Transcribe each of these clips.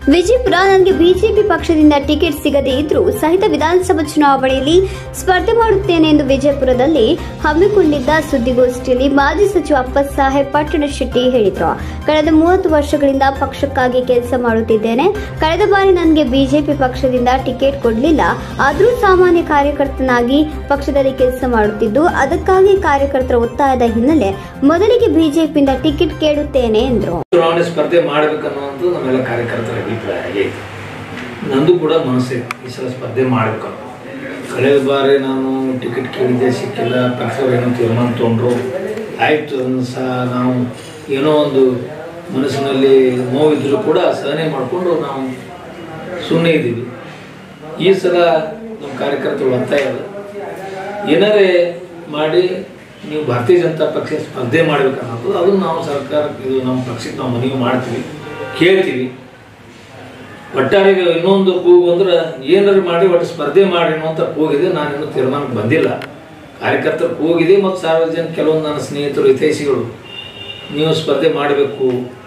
ವಿಜಯಪುರ ನನಗೆ ಬಿಜೆಪಿ ಪಕ್ಷದಿಂದ ಟಿಕೆಟ್ ಸಿಗದೇ ಇದ್ರೂ ಸಹಿತ ವಿಧಾನಸಭಾ ಚುನಾವಣೆಯಲ್ಲಿ ಸ್ಪರ್ಧೆ ಮಾಡುತ್ತೇನೆ ಎಂದು ವಿಜಯಪುರದಲ್ಲಿ ಹಮ್ಮಿಕೊಂಡಿದ್ದ ಸುದ್ದಿಗೋಷ್ಠಿಯಲ್ಲಿ ಮಾಜಿ ಸಚಿವ ಅಪ್ಪಸಾಹೇಬ್ ಪಟ್ಟಣ ಶೆಟ್ಟಿ ಹೇಳಿದರು ಕಳೆದ ಮೂವತ್ತು ವರ್ಷಗಳಿಂದ ಪಕ್ಷಕ್ಕಾಗಿ ಕೆಲಸ ಮಾಡುತ್ತಿದ್ದೇನೆ ಕಳೆದ ಬಾರಿ ನನಗೆ ಬಿಜೆಪಿ ಪಕ್ಷದಿಂದ ಟಿಕೆಟ್ ಕೊಡಲಿಲ್ಲ ಆದರೂ ಸಾಮಾನ್ಯ ಕಾರ್ಯಕರ್ತನಾಗಿ ಪಕ್ಷದಲ್ಲಿ ಕೆಲಸ ಮಾಡುತ್ತಿದ್ದು ಅದಕ್ಕಾಗಿ ಕಾರ್ಯಕರ್ತರ ಒತ್ತಾಯದ ಹಿನ್ನೆಲೆ ಮೊದಲಿಗೆ ಬಿಜೆಪಿಯಿಂದ ಟಿಕೆಟ್ ಕೇಳುತ್ತೇನೆ ಎಂದರು ಚುನಾವಣೆ ಸ್ಪರ್ಧೆ ಮಾಡಬೇಕನ್ನುವಂಥದ್ದು ನಮ್ಮೆಲ್ಲ ಕಾರ್ಯಕರ್ತರ ಅಭಿಪ್ರಾಯ ಆಗೈತೆ ನಂದು ಕೂಡ ಮನಸ್ಸೇ ಈ ಸಲ ಸ್ಪರ್ಧೆ ಮಾಡಬೇಕು ಕಳೆದ ಬಾರಿ ನಾನು ಟಿಕೆಟ್ ಕೇಳಿದ್ದೆ ಸಿಕ್ಕಿಲ್ಲ ಪಕ್ಷದವ್ರು ಏನೋ ತೀರ್ಮಾನ ತೊಗೊಂಡ್ರು ಆಯಿತು ಅದನ್ನು ಸಹ ನಾವು ಏನೋ ಒಂದು ಮನಸ್ಸಿನಲ್ಲಿ ನೋವಿದ್ರು ಕೂಡ ಸಹನೆ ಮಾಡಿಕೊಂಡು ನಾವು ಸುಮ್ಮನೆ ಇದ್ದೀವಿ ಈ ಸಲ ನಮ್ಮ ಕಾರ್ಯಕರ್ತರು ಒತ್ತಾಯ ಇದೆ ಏನಾರೇ ಮಾಡಿ ನೀವು ಭಾರತೀಯ ಜನತಾ ಪಕ್ಷ ಸ್ಪರ್ಧೆ ಮಾಡ್ಬೇಕನ್ನೋದು ಅದನ್ನು ನಾವು ಸರ್ಕಾರ ಇದು ನಮ್ಮ ಪಕ್ಷಕ್ಕೆ ನಾವು ಮನವಿ ಮಾಡ್ತೀವಿ ಕೇಳ್ತೀವಿ ಒಟ್ಟಾರೆ ಇನ್ನೊಂದು ಕೂಗು ಅಂದ್ರೆ ಏನಾರು ಮಾಡಿ ಒಟ್ಟು ಸ್ಪರ್ಧೆ ಮಾಡಿ ಅನ್ನುವಂಥ ಕೂಗಿದೆ ನಾನು ಇನ್ನೂ ತೀರ್ಮಾನಕ್ಕೆ ಬಂದಿಲ್ಲ ಕಾರ್ಯಕರ್ತರು ಕೂಗಿದೆ ಮತ್ತು ಸಾರ್ವಜನಿಕ ಕೆಲವೊಂದು ನನ್ನ ಸ್ನೇಹಿತರು ಹಿತೈಷಿಗಳು ನೀವು ಸ್ಪರ್ಧೆ ಮಾಡಬೇಕು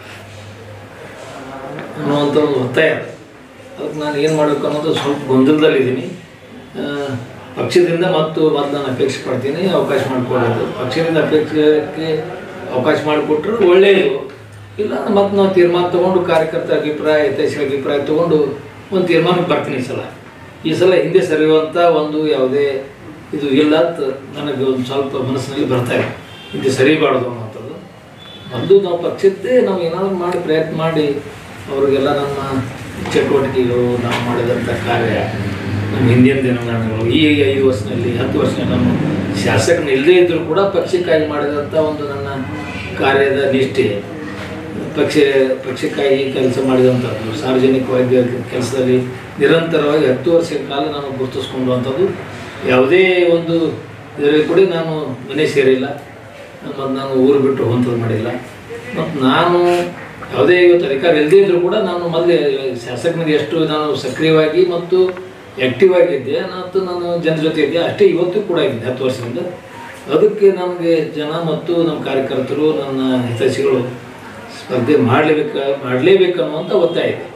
ಅನ್ನುವಂಥ ಒಂದು ಒತ್ತಾಯ ಇದೆ. ಅದಕ್ಕೆ ನಾನು ಏನು ಮಾಡಬೇಕು ಅನ್ನೋದು ಸ್ವಲ್ಪ ಗೊಂದಲದಲ್ಲಿದ್ದೀನಿ ಆ, ಪಕ್ಷದಿಂದ ಮತ್ತು ಮತ್ತು ನಾನು ಅಪೇಕ್ಷೆ ಪಡ್ತೀನಿ ಅವಕಾಶ ಮಾಡಿಕೊಡೋದು ಪಕ್ಷದಿಂದ ಅಪೇಕ್ಷೆಗೆ ಅವಕಾಶ ಮಾಡಿಕೊಟ್ರೆ ಒಳ್ಳೆಯದು ಇಲ್ಲ ಮತ್ತು ನಾವು ತೀರ್ಮಾನ ತೊಗೊಂಡು ಕಾರ್ಯಕರ್ತರ ಅಭಿಪ್ರಾಯ ಹಿತೈಷಿಗಳ ಅಭಿಪ್ರಾಯ ತೊಗೊಂಡು ಒಂದು ತೀರ್ಮಾನಕ್ಕೆ ಬರ್ತೀನಿ ಈ ಸಲ ಈ ಸಲ ಹಿಂದೆ ಸರಿಯುವಂಥ ಒಂದು ಯಾವುದೇ ಇದು ಇಲ್ಲ ಅಂತ ನನಗೆ ಒಂದು ಸ್ವಲ್ಪ ಮನಸ್ಸಿನಲ್ಲಿ ಬರ್ತಾ ಇದೆ ಹಿಂದೆ ಸರಿಬಾರ್ದು ಅನ್ನೋಂಥದ್ದು ಒಂದು ನಾವು ಪಕ್ಷದ್ದೇ ನಾವು ಏನಾದರೂ ಮಾಡಿ ಪ್ರಯತ್ನ ಮಾಡಿ ಅವರಿಗೆಲ್ಲ ನಮ್ಮ ಚಟುವಟಿಕೆಗಳು ನಾವು ಮಾಡಿದಂಥ ಕಾರ್ಯ ನಮ್ಮ ಹಿಂದಿನ ದಿನಮಾನಗಳು ಈ ಐದು ವರ್ಷದಲ್ಲಿ ಹತ್ತು ವರ್ಷದಲ್ಲಿ ನಾನು ಶಾಸಕನ ಇಲ್ಲದೇ ಇದ್ದರೂ ಕೂಡ ಪಕ್ಷಕ್ಕಾಗಿ ಮಾಡಿದಂಥ ಒಂದು ನನ್ನ ಕಾರ್ಯದ ನಿಷ್ಠೆ ಪಕ್ಷ ಪಕ್ಷಕ್ಕಾಗಿ ಕೆಲಸ ಮಾಡಿದಂಥದ್ದು ಸಾರ್ವಜನಿಕವಾಗಿ ಕೆಲಸದಲ್ಲಿ ನಿರಂತರವಾಗಿ ಹತ್ತು ವರ್ಷಗಳ ಕಾಲ ನಾನು ಗುರುತಿಸ್ಕೊಂಡಂಥದ್ದು ಯಾವುದೇ ಒಂದು ಇದರಲ್ಲಿ ಕೂಡ ನಾನು ಮನೆ ಸೇರಿಲ್ಲ ಮತ್ತು ನಾನು ಊರು ಬಿಟ್ಟು ಹೋಗುವಂಥದ್ದು ಮಾಡಿಲ್ಲ ಮತ್ತು ನಾನು ಯಾವುದೇ ಇವತ್ತು ಅಧಿಕಾರ ಇಲ್ಲದೇ ಇದ್ದರೂ ಕೂಡ ನಾನು ಮೊದಲೇ ಶಾಸಕನಿಗೆ ಎಷ್ಟು ನಾನು ಸಕ್ರಿಯವಾಗಿ ಮತ್ತು ಆ್ಯಕ್ಟಿವ್ ಆಗಿದ್ದೆ ಮತ್ತು ನಾನು ಜನರ ಜೊತೆ ಇದ್ದೆ ಅಷ್ಟೇ ಇವತ್ತು ಕೂಡ ಇದ್ದೆ ಹತ್ತು ವರ್ಷದಿಂದ ಅದಕ್ಕೆ ನಮಗೆ ಜನ ಮತ್ತು ನಮ್ಮ ಕಾರ್ಯಕರ್ತರು ನನ್ನ ಹಿತೈಷಿಗಳು ಸ್ಪರ್ಧೆ ಮಾಡಲೇಬೇಕು ಮಾಡಲೇಬೇಕು ಅನ್ನುವಂಥ ಒತ್ತಾಯ ಇದೆ